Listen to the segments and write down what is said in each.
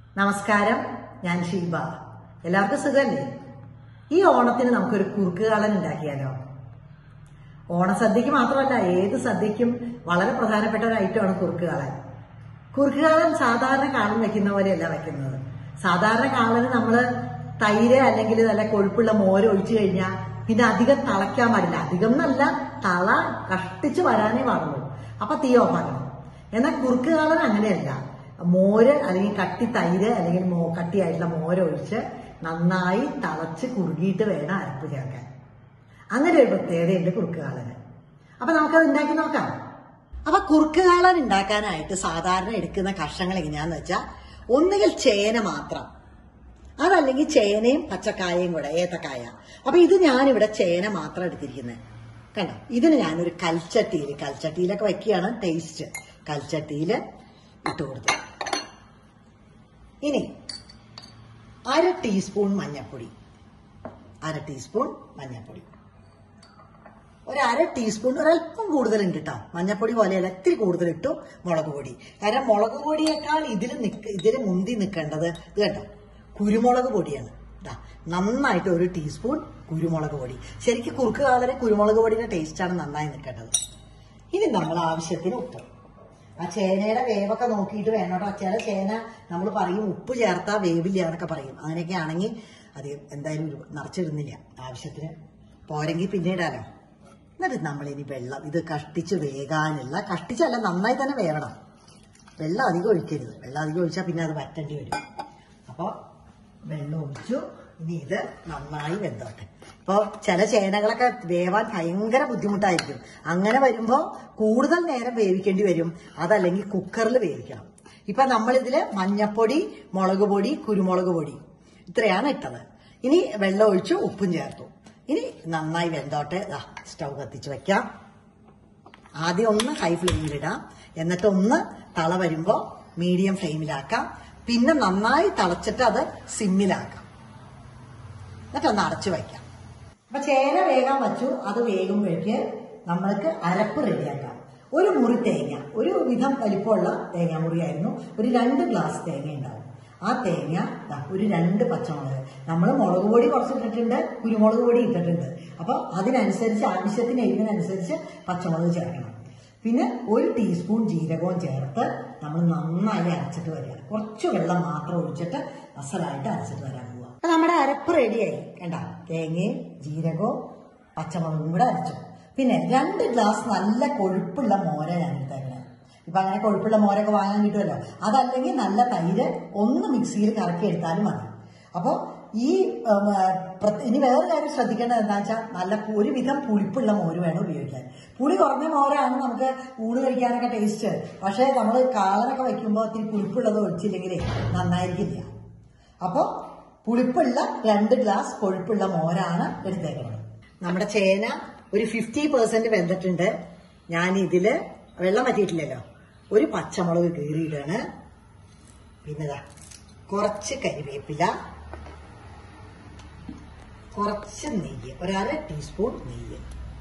നമസ്കാരം ഞാൻ ഷീബ എല്ലാവർക്കും സുഖമല്ലേ ഈ ഓണത്തിന് നമുക്കൊരു കുറുക്ക് കാളൻ ഉണ്ടാക്കിയാലോ ഓണസദ്യക്ക് മാത്രമല്ല ഏത് സദ്യക്കും വളരെ പ്രധാനപ്പെട്ട ഒരു ഐറ്റമാണ് കുറുക്ക് കാളൻ കുറുക്ക് കാളൻ സാധാരണ കാളൻ വെക്കുന്ന പോലെയല്ല വെക്കുന്നത് സാധാരണ കാളന് നമ്മള് തൈര് അല്ലെങ്കിൽ നല്ല കൊഴുപ്പുള്ള മോര് ഒഴിച്ചു കഴിഞ്ഞാൽ പിന്നെ അധികം തിളയ്ക്കാൻ പാടില്ല അധികം എന്നല്ല തള കഷ്ടിച്ച് വരാനേ പാടുള്ളൂ അപ്പൊ തീ ഓഫാക്കണം എന്നാൽ കുറുക്ക് കാളൻ അങ്ങനെയല്ല മോര് അല്ലെങ്കിൽ കട്ടി തൈര് അല്ലെങ്കിൽ മോ കട്ടിയായിട്ടുള്ള മോര് ഒഴിച്ച് നന്നായി തിളച്ച് കുറുകിയിട്ട് വേണം അരപ്പ് ചേർക്കാൻ അങ്ങനെ ഒരു പ്രത്യേകതയുണ്ട് കുറുക്ക് കാളന് അപ്പൊ നമുക്കത് ഉണ്ടാക്കി നോക്കാം അപ്പൊ കുറുക്ക് കാളൻ ഉണ്ടാക്കാനായിട്ട് സാധാരണ എടുക്കുന്ന കഷ്ണങ്ങൾ എങ്ങനെയാന്ന് വെച്ചാൽ ഒന്നുകിൽ ചേന മാത്രം അതല്ലെങ്കിൽ ചേനയും പച്ചക്കായയും കൂടെ ഏത്തക്കായ അപ്പൊ ഇത് ഞാനിവിടെ ചേന മാത്രം എടുത്തിരിക്കുന്നത് കണ്ടോ ഇതിന് ഞാനൊരു കൽച്ചട്ടിയിൽ കൽച്ചട്ടിയിലൊക്കെ വെക്കുകയാണ് ടേസ്റ്റ് കൽച്ചട്ടിയിൽ ഇട്ട് കൊടുത്തു ഇനി അര ടീസ്പൂൺ മഞ്ഞൾപ്പൊടി അര ടീസ്പൂൺ മഞ്ഞൾപ്പൊടി ഒരു അര ടീസ്പൂൺ ഒരല്പം കൂടുതലുണ്ട് കേട്ടോ മഞ്ഞപ്പൊടി പോലെയല്ല ഇത്തിരി കൂടുതൽ ഇട്ടു മുളക് പൊടി കാരണം മുളക് പൊടിയേക്കാൾ ഇതിൽ നിക്ക ഇതിൽ മുന്തി നിൽക്കേണ്ടത് ഇത് കേട്ടോ കുരുമുളക് പൊടിയാണ് ദാ നന്നായിട്ട് ഒരു ടീസ്പൂൺ കുരുമുളക് പൊടി ശരിക്കും കുറുക്ക് കാലരെ കുരുമുളക് പൊടിയുടെ ടേസ്റ്റാണ് നന്നായി നിൽക്കേണ്ടത് ഇനി നമ്മൾ ആവശ്യത്തിന് ഉപ്പ് ആ ചേനയുടെ വേവൊക്കെ നോക്കിയിട്ട് വേണം കേട്ടോ ചില ചേന നമ്മൾ പറയും ഉപ്പ് ചേർത്താ വേവില്ല എന്നൊക്കെ പറയും അങ്ങനെയൊക്കെ ആണെങ്കിൽ അത് എന്തായാലും ഒരു നിറച്ചിടുന്നില്ല ആവശ്യത്തിന് പോരെങ്കിൽ പിന്നെ ഇടാലോ എന്നിട്ട് നമ്മളിനി വെള്ളം ഇത് കഷ്ടിച്ച് വേകാനുള്ള കഷ്ടിച്ചല്ല നന്നായി തന്നെ വേവണം വെള്ളം അധികം ഒഴിക്കരുത് വെള്ളം അധികം ഒഴിച്ചാൽ പിന്നെ അത് വറ്റേണ്ടി വരും അപ്പോൾ വെള്ളം ഒഴിച്ചു ഇനി ഇത് നന്നായി വെന്തോട്ടെ ഇപ്പോൾ ചില ചേനകളൊക്കെ വേവാൻ ഭയങ്കര ബുദ്ധിമുട്ടായിരിക്കും അങ്ങനെ വരുമ്പോൾ കൂടുതൽ നേരം വേവിക്കേണ്ടി വരും അതല്ലെങ്കിൽ കുക്കറിൽ വേവിക്കണം ഇപ്പൊ നമ്മളിതില് മഞ്ഞപ്പൊടി മുളക് പൊടി കുരുമുളക് പൊടി ഇത്രയാണ് ഇട്ടത് ഇനി വെള്ളം ഒഴിച്ചു ഉപ്പും ചേർത്തു ഇനി നന്നായി വെന്തോട്ടെ ദാ സ്റ്റൗ കത്തിച്ച് വെക്കാം ആദ്യം ഒന്ന് ഹൈ ഫ്ലെയിമിലിടാം എന്നിട്ട് ഒന്ന് തള വരുമ്പോ മീഡിയം ഫ്ലെയിമിലാക്കാം പിന്നെ നന്നായി തിളച്ചിട്ട് അത് സിമ്മിലാക്കാം എന്നിട്ട് ഒന്ന് അടച്ചു വയ്ക്കാം അപ്പൊ ചേന വേഗം വച്ചു അത് വേകുമ്പോഴേക്ക് നമ്മൾക്ക് അരപ്പ് റെഡിയാക്കാം ഒരു മുറി തേങ്ങ ഒരു വിധം വലിപ്പമുള്ള തേങ്ങ മുറിയായിരുന്നു ഒരു രണ്ട് ഗ്ലാസ് തേങ്ങ ഉണ്ടാവും ആ തേങ്ങ ദാ ഒരു രണ്ട് പച്ചമുളക് നമ്മൾ മുളക് പൊടി കുറച്ച് ഇട്ടിട്ടുണ്ട് കുരുമുളക് പൊടി ഇട്ടിട്ടുണ്ട് അപ്പൊ അതിനനുസരിച്ച് ആവശ്യത്തിന് എരിവിനനുസരിച്ച് പച്ചമുളക് ചേർക്കണം പിന്നെ ഒരു ടീസ്പൂൺ ജീരകവും ചേർത്ത് നമ്മൾ നന്നായി അരച്ചിട്ട് വരിക കുറച്ച് വെള്ളം മാത്രം ഒഴിച്ചിട്ട് അസലായിട്ട് അരച്ചിട്ട് വരാൻ പോവുക അപ്പൊ നമ്മുടെ അരപ്പ് റെഡിയായി കണ്ട തേങ്ങയും ജീരകവും പച്ചമുളകും കൂടെ അരച്ചു പിന്നെ രണ്ട് ഗ്ലാസ് നല്ല കൊഴുപ്പുള്ള മോര ഞാൻ എടുത്തേക്കണേ ഇപ്പൊ അങ്ങനെ കൊഴുപ്പുള്ള മോരൊക്കെ വാങ്ങാൻ കിട്ടുമല്ലോ അതല്ലെങ്കിൽ നല്ല തൈര് ഒന്ന് മിക്സിയിൽ കറക്കി എടുത്താലും മതി അപ്പോൾ ഈ ഉം, ആ, പ്രത്യ- ഇനി വേറെ കാര്യം ശ്രദ്ധിക്കേണ്ടത് എന്താ വെച്ചാൽ നല്ല പു- ഒരുവിധം പുളിപ്പുള്ള മോര് വേണം ഉപയോഗിക്കാൻ പുളി കുറഞ്ഞ മോരാണ് നമുക്ക് ഊണ് കഴിക്കാനൊക്കെ ടേസ്റ്റ് പക്ഷേ നമ്മൾ കാളനൊക്കെ വെക്കുമ്പോൾ ഇത്തിരി പുളിപ്പുള്ളത് ഒഴിച്ചില്ലെങ്കിലേ നന്നായിരിക്കില്ല അപ്പോൾ പുളിപ്പുള്ള രണ്ട് ഗ്ലാസ് കൊഴുപ്പുള്ള മോരാണ് എടുത്തേക്കുന്നത് നമ്മുടെ ചേന ഒരു ഫിഫ്റ്റി പെർസെന്റ് വെന്തിട്ടുണ്ട് ഞാൻ ഇതില് വെള്ളം പറ്റിയിട്ടില്ലല്ലോ ഒരു പച്ചമുളക് കീറിയിടാണ് പിന്നെ ദാ കുറച്ച് കരിവേപ്പില കുറച്ച് നെയ്യ് ഒരര ടീസ്പൂൺ നെയ്യ്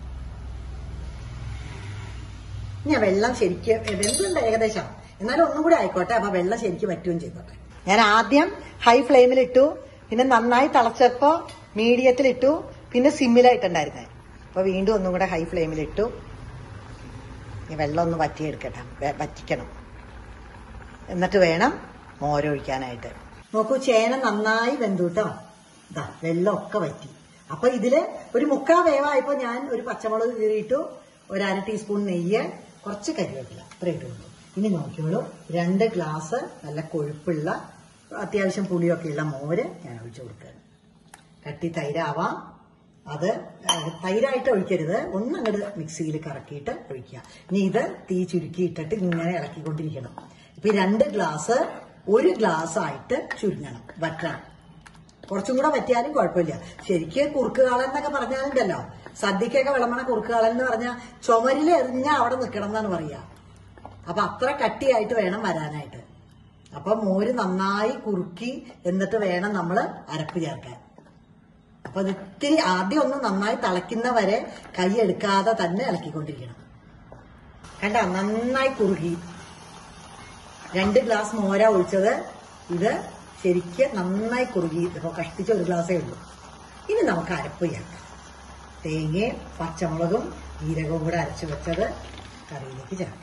ഞാൻ വെള്ളം ശരിക്കും വെന്തുണ്ട് ഏകദേശം എന്നാലും ഒന്നും കൂടി ആയിക്കോട്ടെ അപ്പൊ വെള്ളം ശരിക്കും പറ്റുകയും ചെയ്തോട്ടെ ഞാൻ ആദ്യം ഹൈ ഫ്ലെയിമിൽ ഇട്ടു പിന്നെ നന്നായി തിളച്ചപ്പോ മീഡിയത്തിൽ ഇട്ടു പിന്നെ സിമ്മിലായിട്ടുണ്ടായിരുന്നേ അപ്പൊ വീണ്ടും ഒന്നും കൂടെ ഹൈ ഫ്ലെയിമിൽ ഇട്ടു ഈ വെള്ളം ഒന്ന് വറ്റിയെടുക്കട്ടെ വെ- വറ്റിക്കണം എന്നിട്ട് വേണം മോരൊഴിക്കാനായിട്ട് നോക്കൂ ചേന നന്നായി വെന്തു കേട്ടോ ഇതാ വെള്ളമൊക്കെ വറ്റി അപ്പൊ ഇതില് ഒരു മുക്കാ വേവായപ്പോ ഞാൻ ഒരു പച്ചമുളക് കീറിയിട്ടു ഒരു അര ടീസ്പൂൺ നെയ്യ് കുറച്ച് കരിവേപ്പില ഇത്ര ഇട്ടുള്ളൂ ഇനി നോക്കിയോളൂ രണ്ട് ഗ്ലാസ് നല്ല കൊഴുപ്പുള്ള അത്യാവശ്യം പുളിയൊക്കെ ഉള്ള മോര് ഞാൻ ഒഴിച്ചു കൊടുക്കുകയാണ് കട്ടി തൈരാവാം അത് ഏഹ്, തൈരായിട്ട് ഒഴിക്കരുത് ഒന്ന് അങ്ങോട്ട് മിക്സിയിൽ കറക്കിയിട്ട് ഒഴിക്കുക ഇനി ഇത് തീ ചുരുക്കിയിട്ടിട്ട് ഇങ്ങനെ ഇളക്കിക്കൊണ്ടിരിക്കണം ഇപ്പൊ ഈ രണ്ട് ഗ്ലാസ് ഒരു ഗ്ലാസ് ആയിട്ട് ചുരുങ്ങണം വറ്റണം കുറച്ചും കൂടെ പറ്റിയാലും കുഴപ്പമില്ല ശരിക്ക് കുറുക്ക് കാളൻ എന്നൊക്കെ പറഞ്ഞാലുണ്ടല്ലോ സദ്യക്കൊക്കെ വിളമ്പണ കുറുക്ക് കാളൻ എന്ന് പറഞ്ഞാൽ ചുമരിൽ എറിഞ്ഞ അവിടെ നിൽക്കണം എന്നാണ് പറയുക അപ്പൊ അത്ര കട്ടിയായിട്ട് വേണം വരാനായിട്ട് അപ്പൊ മോര് നന്നായി കുറുക്കി എന്നിട്ട് വേണം നമ്മൾ അരപ്പ് ചേർക്കാൻ അപ്പൊ അത് ഇത്തിരി ആദ്യം ഒന്ന് നന്നായി തിളയ്ക്കുന്ന വരെ കൈ എടുക്കാതെ തന്നെ ഇളക്കിക്കൊണ്ടിരിക്കണം കണ്ട നന്നായി കുറുകി രണ്ട് ഗ്ലാസ് മോര ഒഴിച്ചത് ഇത് ശരിക്ക് നന്നായി കുറുകി ഇപ്പോൾ കഷ്ടിച്ച ഒരു ഗ്ലാസ്സേ ഉള്ളൂ ഇനി നമുക്ക് അരപ്പ് ചേർക്കാം തേങ്ങയും പച്ചമുളകും ജീരകവും കൂടെ അരച്ചു വെച്ചത് കറിയിലേക്ക് ചേർക്കാം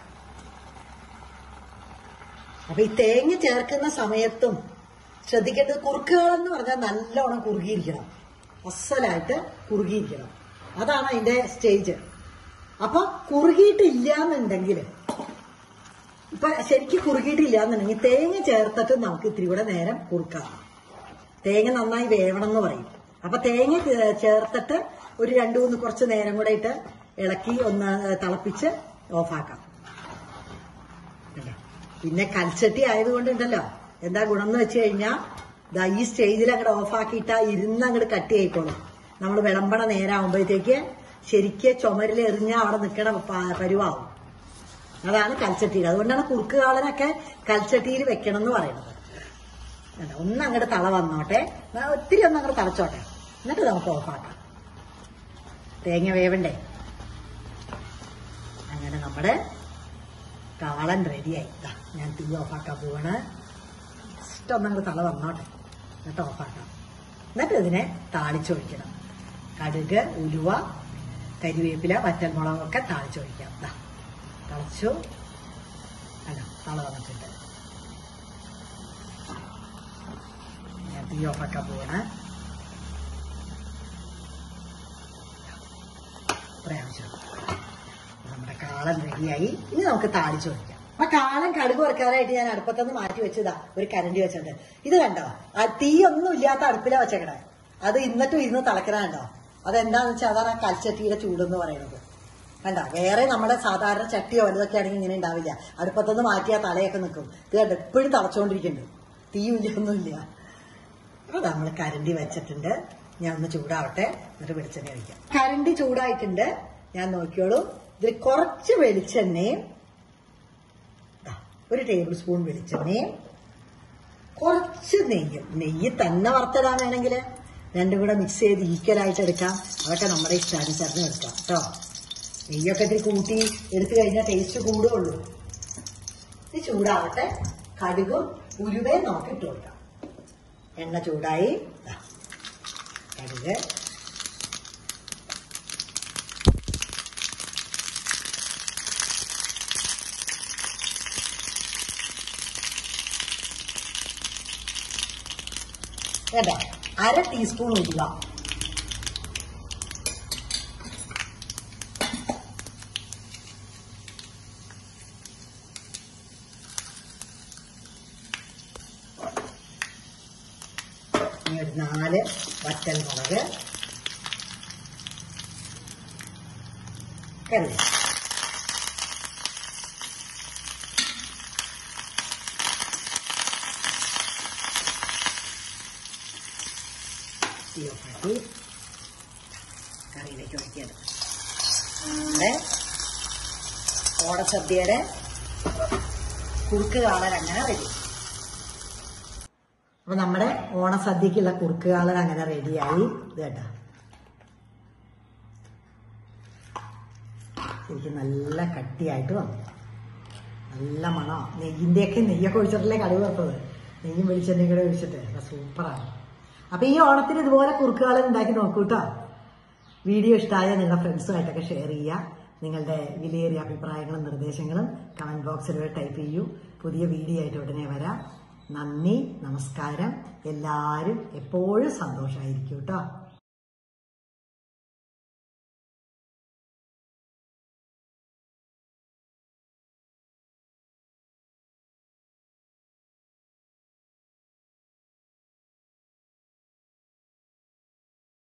അപ്പൊ ഈ തേങ്ങ ചേർക്കുന്ന സമയത്തും ശ്രദ്ധിക്കേണ്ടത് കുറുക്കുകളെന്ന് പറഞ്ഞാൽ നല്ലോണം കുറുകിയിരിക്കണം അസലായിട്ട് കുറുകിയിരിക്കണം അതാണ് അതിന്റെ സ്റ്റേജ് അപ്പൊ കുറുകിയിട്ടില്ല എന്നുണ്ടെങ്കിൽ ഇപ്പൊ ശരിക്കും കുറുകിയിട്ടില്ല എന്നുണ്ടെങ്കിൽ തേങ്ങ ചേർത്തിട്ട് നമുക്ക് ഇത്തിരി കൂടെ നേരം കുറുക്കാം തേങ്ങ നന്നായി വേവണം എന്ന് പറയും അപ്പൊ തേങ്ങ ചേ- ചേർത്തിട്ട് ഒരു രണ്ടു മൂന്ന് കുറച്ച് നേരം കൂടെ ഇട്ട് ഇളക്കി ഒന്ന് തിളപ്പിച്ച് ഓഫാക്കാം കണ്ടോ? പിന്നെ കൽച്ചട്ടി ആയതുകൊണ്ടുണ്ടല്ലോ എന്താ ഗുണം എന്ന് വെച്ച് കഴിഞ്ഞാൽ ദാ ഈ സ്റ്റേജിൽ അങ്ങോട്ട് ഓഫാക്കിയിട്ടാ ഇരുന്ന് അങ്ങോട്ട് കട്ടി ആയിക്കോളും നമ്മൾ വിളമ്പണ നേരാകുമ്പോഴത്തേക്ക് ശരിക്ക് ചുമരിൽ എറിഞ്ഞ അവിടെ നിൽക്കണ പ- പരുവാവും അതാണ് കൽച്ചട്ടിയിൽ അതുകൊണ്ടാണ് കുറുക്ക് കാളനൊക്കെ കൽച്ചട്ടിയിൽ വെക്കണം എന്ന് പറയുന്നത് കണ്ടോ? ഒന്ന് അങ്ങോട്ട് തള വന്നോട്ടെ എന്നാ ഒത്തിരി ഒന്ന് അങ്ങോട്ട് തളച്ചോട്ടെ എന്നിട്ട് നമുക്ക് ഓഫാക്കാം തേങ്ങ വേവണ്ടേ അങ്ങനെ നമ്മുടെ കാളൻ റെഡിയായി ദാ, ഞാൻ തീ ഓഫാക്കാൻ പോവാണ് ജസ്റ്റ് ഒന്ന് അങ്ങോട്ട് തള വന്നോട്ടെ എന്നിട്ട് ഓഫാക്കാം എന്നിട്ട് ഇതിനെ താളിച്ചൊഴിക്കണം കടുക് ഉലുവ കരിവേപ്പില വറ്റൽമുളകൊക്കെ താളിച്ചൊഴിക്കാം ദാ തിളച്ചു അല്ല തള വന്നിട്ടുണ്ട് ഞാൻ തീ ഓഫാക്കാൻ പോവാണ് പ്രയാസം നമ്മുടെ കാളൻ റെഡിയായി ഇനി നമുക്ക് താളിച്ചു വയ്ക്കാം അപ്പൊ കാളൻ കടുക് വറക്കാനായിട്ട് ഞാൻ അടുപ്പത്തുനിന്ന് മാറ്റി വെച്ചതാ ഒരു കരണ്ടി വെച്ചിട്ടുണ്ട് ഇത് കണ്ടോ ആ തീ ഒന്നും ഇല്ലാത്ത അടുപ്പിലാ വെച്ചേക്കണേ അത് ഇന്നിട്ടും ഇരുന്ന് തിളക്കണ കണ്ടോ അതെന്താന്ന് വെച്ചാൽ അതാണ് ആ കൽച്ചട്ടിയുടെ ചൂടെന്ന് പറയുന്നത് കണ്ട വേറെ നമ്മുടെ സാധാരണ ചട്ടിയോ വലുതൊക്കെ ആണെങ്കിൽ ഇങ്ങനെ ഉണ്ടാവില്ല അടുപ്പത്തുനിന്ന് മാറ്റി ആ തലയൊക്കെ നിൽക്കും ഇത് കണ്ടോ എപ്പോഴും തിളച്ചോണ്ടിരിക്കുന്നുണ്ട് തീയില്ല ഒന്നുമില്ല അപ്പൊ നമ്മൾ കരണ്ടി വെച്ചിട്ടുണ്ട് ഞാൻ ഒന്ന് ചൂടാവട്ടെ എന്നിട്ട് വെളിച്ചെണ്ണ ഒഴിക്കാം കരണ്ടി ചൂടായിട്ടുണ്ട് ഞാൻ നോക്കിയോളൂ ഇതിൽ കുറച്ച് വെളിച്ചെണ്ണയും ദാ, ഒരു ടേബിൾ സ്പൂൺ വെളിച്ചെണ്ണയും കുറച്ച് നെയ്യും നെയ്യ് തന്നെ വറുത്തിടാൻ വേണമെങ്കിൽ രണ്ടും കൂടെ മിക്സ് ചെയ്ത് ഈക്വലായിട്ട് എടുക്കാം അതൊക്കെ നമ്മുടെ ഇഷ്ടാനുസരണം എടുക്കാം കേട്ടോ നെയ്യൊക്കെ ഇത്തിരി കൂട്ടി എടുത്തു കഴിഞ്ഞാൽ ടേസ്റ്റ് കൂടുകയുള്ളൂ ഇത് ചൂടാവട്ടെ കടുകും ഉരുവയും നമുക്ക് ഇട്ട് കൊടുക്കാം എണ്ണ ചൂടായി ദാ, കടുക് കേട്ടോ അര ടീസ്പൂൺ ഉരുവ ഇനി ഒരു നാല് വറ്റൽ മുളക് കരുതി തീയൊക്കെ കറിയിലേക്ക് ഒഴിക്കുകയാണ് നമ്മുടെ ഓണസദ്യയുടെ കുറുക്ക് കാളൻ അങ്ങനെ റെഡി അപ്പൊ നമ്മുടെ ഓണസദ്യക്കുള്ള കുറുക്ക് കാളൻ അങ്ങനെ റെഡിയായി ഇത് കേട്ടോ ശരിക്കും നല്ല കട്ടിയായിട്ട് വന്നു നല്ല മണം നെയ്യിന്റെയൊക്കെ നെയ്യൊക്കെ ഒഴിച്ചിട്ടല്ലേ കടുവ് വെച്ചത് നെയ്യും വെളിച്ചെണ്ണയും കൂടെ ഒഴിച്ചിട്ട് നല്ല സൂപ്പറാണ് അപ്പൊ ഈ ഓണത്തിന് ഇതുപോലെ കുറുക്കുകാലം ഉണ്ടാക്കി നോക്കൂ കേട്ടോ വീഡിയോ ഇഷ്ടമായ നിങ്ങളുടെ ഫ്രണ്ട്സുമായിട്ടൊക്കെ ഷെയർ ചെയ്യുക നിങ്ങളുടെ വിലയേറിയ അഭിപ്രായങ്ങളും നിർദ്ദേശങ്ങളും കമന്റ് ബോക്സിലൂടെ ടൈപ്പ് ചെയ്യൂ പുതിയ വീഡിയോ ആയിട്ട് ഉടനെ വരാം നന്ദി നമസ്കാരം എല്ലാവരും എപ്പോഴും സന്തോഷമായിരിക്കും കേട്ടോ